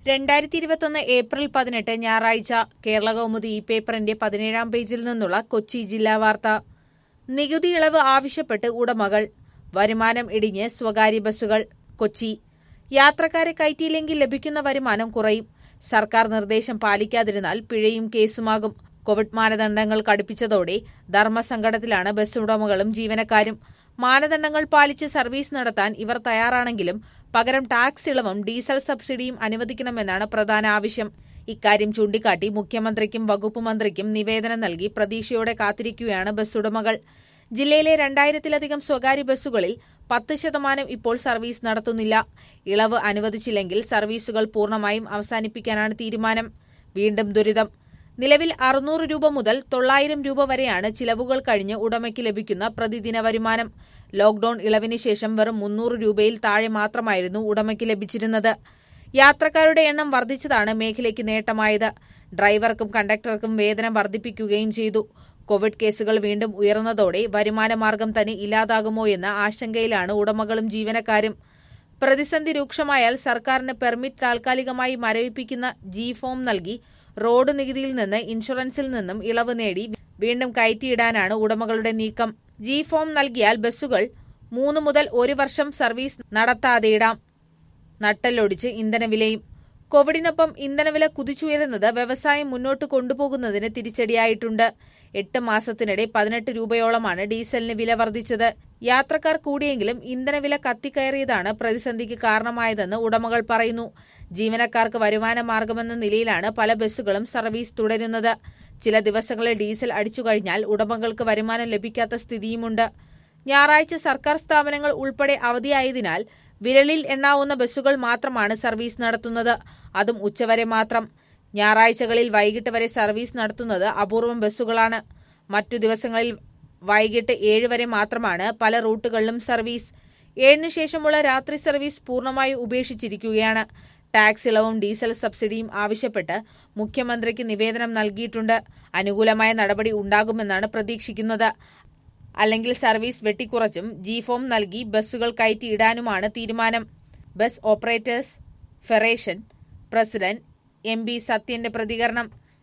രണ്ടായിരത്തി ഇരുപത്തൊന്ന് ഏപ്രിൽ പതിനെട്ട് ഞായറാഴ്ച കേരള കൗമുദി ഈ പേപ്പറിന്റെ പതിനേഴാം പേജിൽ നിന്നുള്ള കൊച്ചി ജില്ലാ വാർത്ത നികുതി ഇളവ് ആവശ്യപ്പെട്ട് ഉടമകൾ വരുമാനം ഇടിഞ്ഞ് സ്വകാര്യ ബസ്സുകൾ കൊച്ചി യാത്രക്കാരെ കയറ്റിയില്ലെങ്കിൽ ലഭിക്കുന്ന വരുമാനം കുറയും സർക്കാർ നിർദ്ദേശം പാലിക്കാതിരുന്നാൽ പിഴയും കേസുമാകും കോവിഡ് മാനദണ്ഡങ്ങൾ കടുപ്പിച്ചതോടെ ധർമ്മസങ്കടത്തിലാണ് ബസ് ഉടമകളും ജീവനക്കാരും മാനദണ്ഡങ്ങൾ പാലിച്ച് സർവീസ് നടത്താൻ ഇവർ തയ്യാറാണെങ്കിലും പകരം ടാക്സ് ഇളവും ഡീസൽ സബ്സിഡിയും അനുവദിക്കണമെന്നാണ് പ്രധാന ആവശ്യം ഇക്കാര്യം ചൂണ്ടിക്കാട്ടി മുഖ്യമന്ത്രിക്കും വകുപ്പ് മന്ത്രിക്കും നിവേദനം നൽകി പ്രതീക്ഷയോടെ കാത്തിരിക്കുകയാണ് ബസ് ഉടമകൾ ജില്ലയിലെ രണ്ടായിരത്തിലധികം സ്വകാര്യ ബസ്സുകളിൽ പത്ത് ശതമാനം ഇപ്പോൾ സർവീസ് നടത്തുന്നില്ല ഇളവ് അനുവദിച്ചില്ലെങ്കിൽ സർവീസുകൾ പൂർണ്ണമായും അവസാനിപ്പിക്കാനാണ് തീരുമാനം വീണ്ടും ദുരിതം നിലവിൽ അറുന്നൂറ് രൂപ മുതൽ തൊള്ളായിരം രൂപ വരെയാണ് ചിലവുകൾ കഴിഞ്ഞ് ഉടമയ്ക്ക് ലഭിക്കുന്ന പ്രതിദിന വരുമാനം ലോക്ഡൌൺ ഇളവിന് ശേഷം വെറും മുന്നൂറ് രൂപയിൽ താഴെ മാത്രമായിരുന്നു ഉടമയ്ക്ക് ലഭിച്ചിരുന്നത് യാത്രക്കാരുടെ എണ്ണം വർദ്ധിച്ചതാണ് മേഖലയ്ക്ക് നേട്ടമായത് ഡ്രൈവർക്കും കണ്ടക്ടർക്കും വേതനം വർദ്ധിപ്പിക്കുകയും ചെയ്തു കോവിഡ് കേസുകൾ വീണ്ടും ഉയർന്നതോടെ വരുമാന മാർഗം തന്നെ ഇല്ലാതാകുമോ എന്ന ആശങ്കയിലാണ് ഉടമകളും ജീവനക്കാരും പ്രതിസന്ധി രൂക്ഷമായാൽ സർക്കാരിന് പെർമിറ്റ് താൽക്കാലികമായി മരവിപ്പിക്കുന്ന ജി ഫോം നൽകി റോഡ് നികുതിയിൽ നിന്ന് ഇൻഷുറൻസിൽ നിന്നും ഇളവ് നേടി വീണ്ടും കയറ്റിയിടാനാണ് ഉടമകളുടെ നീക്കം ജി ഫോം നൽകിയാൽ ബസ്സുകൾ മൂന്ന് മുതൽ ഒരു വർഷം സർവീസ് നടത്താതെയിടാം നട്ടല്ലൊടിച്ച് ഇന്ധനവിലയും കോവിഡിനൊപ്പം ഇന്ധനവില കുതിച്ചുയരുന്നത് വ്യവസായം മുന്നോട്ട് കൊണ്ടുപോകുന്നതിന് തിരിച്ചടിയായിട്ടുണ്ട് എട്ട് മാസത്തിനിടെ പതിനെട്ട് രൂപയോളമാണ് ഡീസലിന് വില വർദ്ധിച്ചത് യാത്രക്കാർ കൂടിയെങ്കിലും ഇന്ധനവില കത്തിക്കയറിയതാണ് പ്രതിസന്ധിക്ക് കാരണമായതെന്ന് ഉടമകൾ പറയുന്നു ജീവനക്കാർക്ക് വരുമാന മാർഗമെന്ന നിലയിലാണ് പല ബസ്സുകളും സർവീസ് തുടരുന്നത് ചില ദിവസങ്ങളിൽ ഡീസൽ അടിച്ചുകഴിഞ്ഞാൽ ഉടമകൾക്ക് വരുമാനം ലഭിക്കാത്ത സ്ഥിതിയുമുണ്ട് ഞായറാഴ്ച സർക്കാർ സ്ഥാപനങ്ങൾ ഉൾപ്പെടെ അവധിയായതിനാൽ വിരലിൽ എണ്ണാവുന്ന ബസ്സുകൾ മാത്രമാണ് സർവീസ് നടത്തുന്നത് അതും ഉച്ചവരെ മാത്രം ഞായറാഴ്ചകളിൽ വൈകിട്ട് വരെ സർവീസ് നടത്തുന്നത് അപൂർവം ബസ്സുകളാണ് മറ്റു ദിവസങ്ങളിൽ വൈകിട്ട് ഏഴ് വരെ മാത്രമാണ് പല റൂട്ടുകളിലും സർവീസ് ഏഴിന് ശേഷമുള്ള രാത്രി സർവീസ് പൂർണ്ണമായി ഉപേക്ഷിച്ചിരിക്കുകയാണ് ടാക്സ് ഇളവും ഡീസൽ സബ്സിഡിയും ആവശ്യപ്പെട്ട് മുഖ്യമന്ത്രിക്ക് നിവേദനം നൽകിയിട്ടുണ്ട് അനുകൂലമായ നടപടി ഉണ്ടാകുമെന്നാണ് പ്രതീക്ഷിക്കുന്നത് അല്ലെങ്കിൽ സർവീസ് വെട്ടിക്കുറച്ചും ജി ഫോം നൽകി ബസ്സുകൾ കയറ്റിയിടാനുമാണ് തീരുമാനം bus operators federation president M B സത്യന്റെ പ്രതികരണം